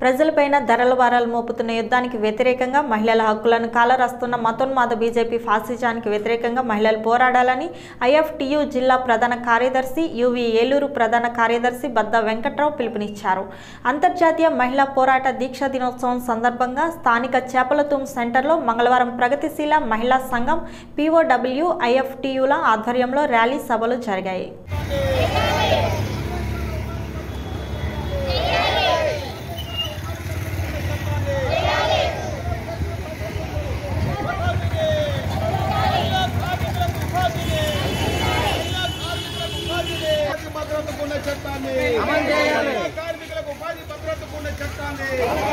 ప్రజలపైన ధరల భారాలు మోపుతున్న యుద్ధానికి వ్యతిరేకంగా మహిళల హక్కులను కాలరాస్తున్న మతోన్మాద బీజేపీ ఫాసిజానికి వ్యతిరేకంగా మహిళలు పోరాడాలని ఐఎఫ్టియు జిల్లా ప్రధాన కార్యదర్శి యువి ఏలూరు ప్రధాన కార్యదర్శి బద్ద వెంకట్రావు పిలుపునిచ్చారు అంతర్జాతీయ మహిళా పోరాట దీక్షా దినోత్సవం సందర్భంగా స్థానిక చేపలతూమ్ సెంటర్లో మంగళవారం ప్రగతిశీల మహిళా సంఘం పీఓడబ్ల్యూ ఐఎఫ్టియుల ఆధ్వర్యంలో ర్యాలీ సభలు జరిగాయి ఉపాధి భద్రతకు ఉన్న చట్టాన్ని కార్మికులకు ఉపాధి భద్రతకు ఉన్న చట్టాన్ని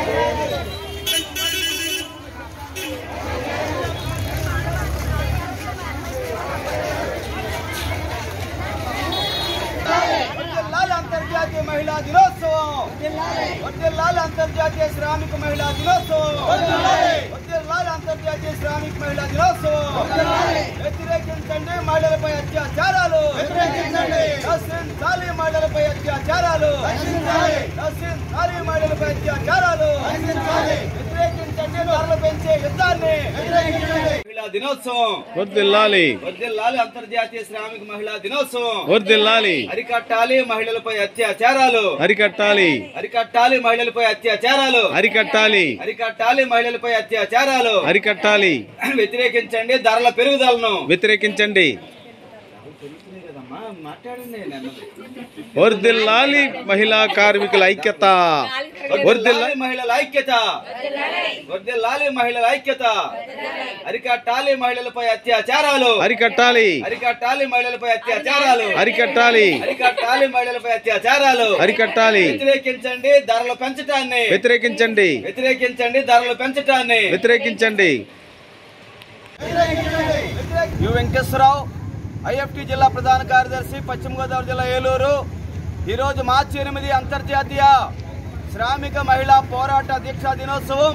వర్ధిల్లాలి అంతర్జాతీయ మహిళా దినోత్సవం వర్ధిల్లాలి అంతర్జాతీయ శ్రామిక మహిళా దినోత్సవం వర్ధిల్లాలి అంతర్జాతీయ శ్రామిక మహిళా దినోత్సవం వ్యతిరేకించండి మహిళలపై అత్యాచారాలు నశించాలి మహిళలపై అత్యాచారాలు నశించాలి మహిళలపై అత్యాచారాలు వ్యతిరేకించండి ధరలు పెంచే యుద్ధాన్ని మహిళా దినోత్సవం వర్దిల్లాలి వర్ధిల్లాలి అంతర్జాతీయ శ్రామిక మహిళా దినోత్సవం వర్దిల్లాలి అరికట్టాలి మహిళలపై అత్యాచారాలు అరికట్టాలి అరికట్టాలి మహిళలపై అత్యాచారాలు అరికట్టాలి అరికట్టాలి మహిళలపై అత్యాచారాలు అరికట్టాలి వ్యతిరేకించండి ధరల పెరుగుదలను వ్యతిరేకించండి కదమ్మా మాట్లాడండి నన్నది. వర్దిల్లాలి మహిళా కార్మికుల ఐక్యత వర్దిల్లా వర్ధిల్లాలి మహిళల ఐక్యత వర్ధిల్లాలి మహిళల ఐక్యత అరికట్టాలి మహిళలపై అత్యాచారాలు అరికట్టాలి అరికట్టాలి మహిళలపై అత్యాచారాలు అరికట్టాలి అరికట్టాలి మహిళలపై అత్యాచారాలు అరికట్టాలి వ్యతిరేకించండి ధరలు పెంచటాన్ని వ్యతిరేకించండి వ్యతిరేకించండి ధరలు పెంచటాన్ని వ్యతిరేకించండి యు వెంకటేశ్వరరావు ఐఎఫ్టి జిల్లా ప్రధాన కార్యదర్శి పశ్చిమ గోదావరి జిల్లా ఏలూరు ఈరోజు మార్చి ఎనిమిది అంతర్జాతీయ శ్రామిక మహిళా పోరాట దీక్షా దినోత్సవం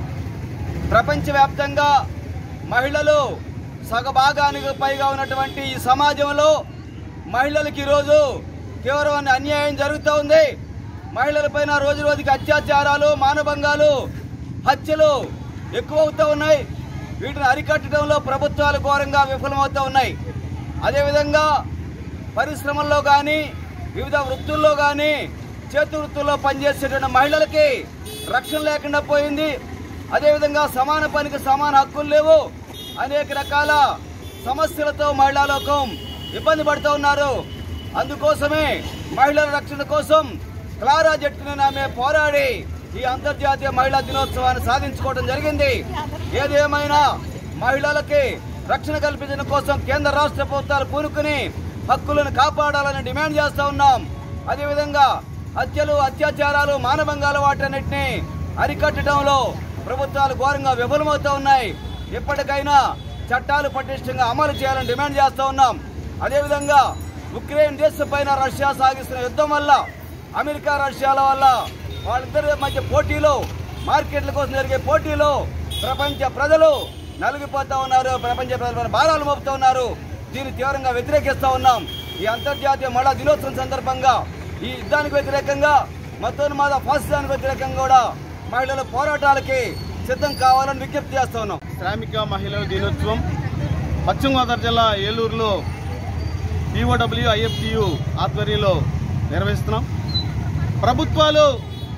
ప్రపంచవ్యాప్తంగా మహిళలు సగభాగానికి పైగా ఉన్నటువంటి ఈ సమాజంలో మహిళలకు ఈరోజు తీవ్రమైన అన్యాయం జరుగుతూ ఉంది మహిళలపైన రోజు రోజుకి అత్యాచారాలు మానభంగాలు హత్యలు ఎక్కువ అవుతూ ఉన్నాయి వీటిని అరికట్టడంలో ప్రభుత్వాలు ఘోరంగా విఫలమవుతూ ఉన్నాయి అదేవిధంగా పరిశ్రమల్లో కానీ వివిధ వృత్తుల్లో కానీ చేతి వృత్తుల్లో పనిచేసేటువంటి మహిళలకి రక్షణ లేకుండా పోయింది అదేవిధంగా సమాన పనికి సమాన హక్కులు లేవు అనేక రకాల సమస్యలతో మహిళా లోకం ఇబ్బంది పడుతూ ఉన్నారు అందుకోసమే మహిళల రక్షణ కోసం క్లారా జట్టుని ఆమె పోరాడి ఈ అంతర్జాతీయ మహిళా దినోత్సవాన్ని సాధించుకోవడం జరిగింది ఏదేమైనా మహిళలకి రక్షణ కల్పించడం కోసం కేంద్ర రాష్ట్ర ప్రభుత్వాలు పూనుకుని హక్కులను కాపాడాలని డిమాండ్ చేస్తా ఉన్నాం అదేవిధంగా హత్యలు అత్యాచారాలు మానభంగాలు వాటన్నిటిని అరికట్టడంలో ప్రభుత్వాలు ఘోరంగా విఫలమవుతూ ఉన్నాయి ఇప్పటికైనా చట్టాలు పటిష్టంగా అమలు చేయాలని డిమాండ్ చేస్తా ఉన్నాం అదేవిధంగా ఉక్రెయిన్ దేశం పైన రష్యా సాగిస్తున్న యుద్ధం వల్ల అమెరికా రష్యాల వల్ల వాళ్ళిద్దరి మధ్య పోటీలో మార్కెట్ల కోసం జరిగే పోటీలో ప్రపంచ ప్రజలు నలిగిపోతా ఉన్నారు ప్రపంచ ప్రజల భారాలు మోపుతూ ఉన్నారు దీన్ని తీవ్రంగా వ్యతిరేకిస్తా ఉన్నాం ఈ అంతర్జాతీయ మహిళా దినోత్సవం సందర్భంగా ఈ యుద్ధానికి వ్యతిరేకంగా మతోన్మాద ఫాసిజానికి వ్యతిరేకంగా కూడా మహిళల పోరాటాలకి సిద్ధం కావాలని విజ్ఞప్తి చేస్తా ఉన్నాం శ్రామిక మహిళల దినోత్సవం పశ్చిమ గోదావరి జిల్లా ఏలూరులో పిఓడబ్ల్యూ ఐఎఫ్టియు ఆధ్వర్యంలో నిర్వహిస్తున్నాం ప్రభుత్వాలు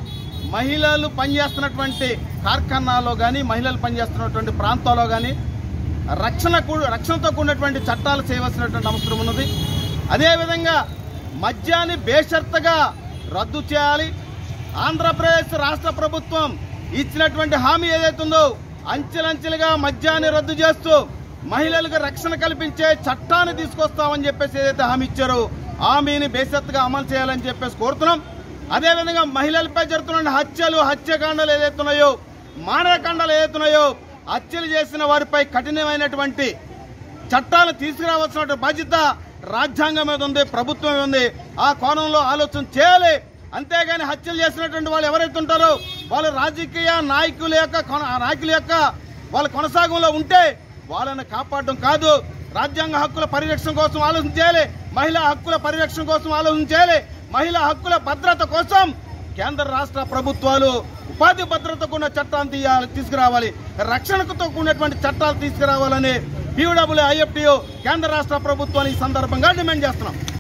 మహిళలు పనిచేస్తున్నటువంటి కార్ఖానాలో కానీ మహిళలు పనిచేస్తున్నటువంటి ప్రాంతాల్లో కానీ రక్షణ కూ- రక్షణతో కూడినటువంటి చట్టాలు చేయవలసినటువంటి అవసరం ఉన్నది అదేవిధంగా మద్యాన్ని బేషరతుగా రద్దు చేయాలి ఆంధ్రప్రదేశ్ రాష్ట్ర ప్రభుత్వం ఇచ్చినటువంటి హామీ ఏదైతుందో అంచెలంచెలుగా మద్యాన్ని రద్దు చేస్తూ మహిళలకు రక్షణ కల్పించే చట్టాన్ని తీసుకొస్తామని చెప్పేసి ఏదైతే హామీ ఇచ్చారో హామీని బేషరతుగా అమలు చేయాలని చెప్పేసి కోరుతున్నాం అదేవిధంగా మహిళలపై జరుగుతున్న హత్యలు హత్యకాండాలు ఏదైతున్నాయో మానవకాండాలు ఏదైతున్నాయో హత్యలు చేసిన వారిపై కఠినమైనటువంటి చట్టాలు తీసుకురావాల్సిన బాధ్యత రాజ్యాంగం మీద ఉంది ప్రభుత్వం మీద ఉంది ఆ కోణంలో ఆలోచన చేయాలి అంతేగాని హత్యలు చేసినటువంటి వాళ్ళు ఎవరైతే ఉంటారో వాళ్ళు రాజకీయ నాయకుల యొక్క కొన- నాయకుల యొక్క వాళ్ళ కొనసాగంలో ఉంటే వాళ్ళని కాపాడడం కాదు రాజ్యాంగ హక్కుల పరిరక్షణ కోసం ఆలోచన చేయాలి మహిళా హక్కుల పరిరక్షణ కోసం ఆలోచన చేయాలి మహిళా హక్కుల భద్రత కోసం కేంద్ర రాష్ట్ర ప్రభుత్వాలు ఉపాధి భద్రతకు ఉన్న చట్టాన్ని తీయాలి తీసుకురావాలి రక్షణకు ఉన్నటువంటి చట్టాలు తీసుకురావాలని పీడబ్ల్యూ ఐఎఫ్టీఓ కేంద్ర రాష్ట్ర ప్రభుత్వాన్ని ఈ సందర్భంగా డిమాండ్ చేస్తున్నాం